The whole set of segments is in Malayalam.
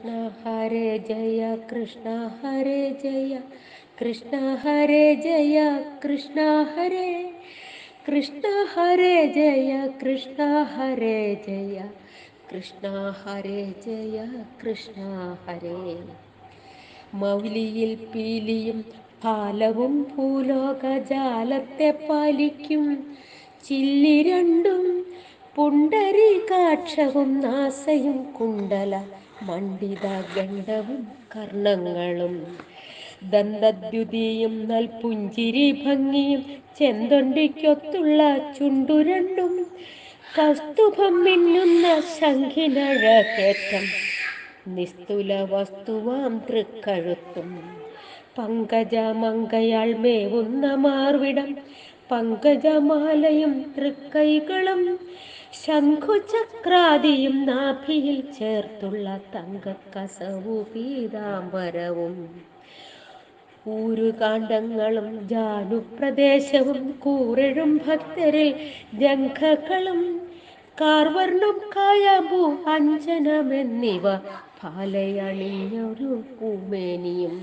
കൃഷ്ണ ഹരേ ജയ കൃഷ്ണ ഹരേ ജയ കൃഷ്ണ ഹരേ ജയ കൃഷ്ണ ഹരേ കൃഷ്ണ ഹരേ ജയ കൃഷ്ണ ഹരേ ജയ കൃഷ്ണ ഹരേ ജയ കൃഷ്ണ ഹരേ മൗലിയിൽ പീലിയും ഫാലവും ഭൂലോകജാലത്തെ പാലിക്കും ചില്ലി രണ്ടും പുണ്ടരീകാക്ഷവും നാസയും കുണ്ടല മണ്ഡിത ഗണ്ഡവും കർണങ്ങളും ദന്തദ്യുതിയും നൽപുഞ്ചിരി ഭംഗിയും ചെന്തൊണ്ടിക്കൊത്തുള്ള ചുണ്ടുരണ്ടും കസ്തുഭം മിന്നുന്ന ശംഖിനഴകേറ്റം നിസ്തുല വസ്തുവാം തൃക്കഴുത്തും പങ്കജമങ്കയാൾ മേവുന്ന മാർവിടം പങ്കജമാലയും തൃക്കൈകളും ശംഖുചക്രാദിയും നാഭിയിൽ ചേർത്തുള്ള തങ്കക്കസവു പീതാംബരവും ഊരുകാണ്ഡങ്ങളും ജാനുപ്രദേശവും കൂറഴും ഭക്തരിൽ ജംഘകളും കാർവർണം കായാമ്പൂ അഞ്ജനമെന്നിവ പാലയണിഞ്ഞൊരു പൂമേനിയും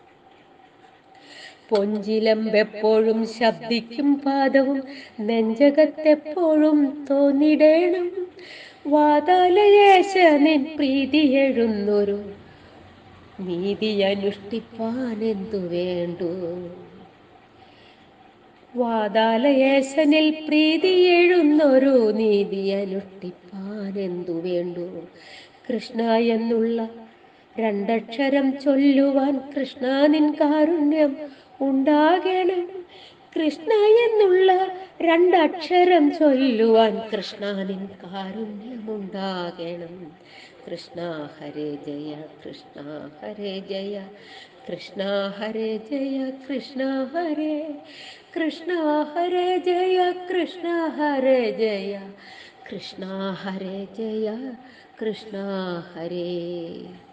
പൊഞ്ചിലമ്പെപ്പോഴും ശബ്ദിക്കും പാദവും നെഞ്ചകത്തെപ്പോഴും തോന്നിടേണം വാതാലയേശനിൻ പ്രീതി എഴുന്നൊരു നീതി അനുഷ്ഠിപ്പാൻ എന്തു വേണ്ടു വാതാലയേശനിൽ പ്രീതി എഴുന്നൊരു നീതി അനുഷ്ഠിപ്പാൻ എന്തു വേണ്ടു കൃഷ്ണ എന്നുള്ള രണ്ടക്ഷരം ചൊല്ലുവാൻ കൃഷ്ണ നിൻ കാരുണ്യം ഉണ്ടാകണം കൃഷ്ണ എന്നുള്ള രണ്ടക്ഷരം ചൊല്ലുവാൻ കൃഷ്ണ നിൻ കാരുണ്യം ഉണ്ടാകണം കൃഷ്ണ ഹരേ ജയ കൃഷ്ണ ഹരേ ജയ കൃഷ്ണ ഹരേ ജയ കൃഷ്ണ ഹരേ കൃഷ്ണ ഹരേ ജയ കൃഷ്ണ ഹരേ ജയ കൃഷ്ണ ഹരേ ജയ കൃഷ്ണ ഹരേ